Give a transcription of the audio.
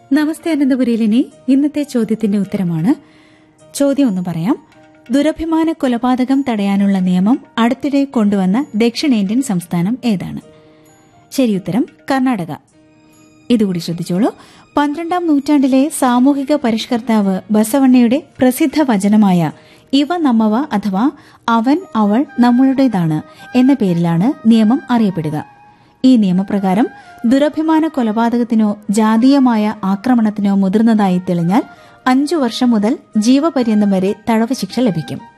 നമസ്തേ അനന്തപുരിയിലിനി ഇന്നത്തെ ചോദ്യത്തിന്റെ ഉത്തരമാണ് ചോദ്യം ഒന്ന് പറയാം ദുരഭിമാന കൊലപാതകം തടയാനുള്ള നിയമം അടുത്തിടെ കൊണ്ടുവന്ന ദക്ഷിണേന്ത്യൻ സംസ്ഥാനം ഏതാണ് ശരിയുത്തരം കർണാടക ഇതുകൂടി ശ്രദ്ധിച്ചോളൂ പന്ത്രണ്ടാം നൂറ്റാണ്ടിലെ സാമൂഹിക പരിഷ്കർത്താവ് ബസവണ്ണയുടെ പ്രസിദ്ധ വചനമായ ഇവ നമ്മവ അഥവാ അവൻ അവൾ നമ്മളുടേതാണ് എന്ന പേരിലാണ് നിയമം അറിയപ്പെടുക ഈ നിയമപ്രകാരം ദുരഭിമാന കൊലപാതകത്തിനോ ജാതീയമായ ആക്രമണത്തിനോ മുതിർന്നതായി തെളിഞ്ഞാൽ അഞ്ചു വർഷം മുതൽ ജീവപര്യന്തം വരെ തടവ് ശിക്ഷ ലഭിക്കും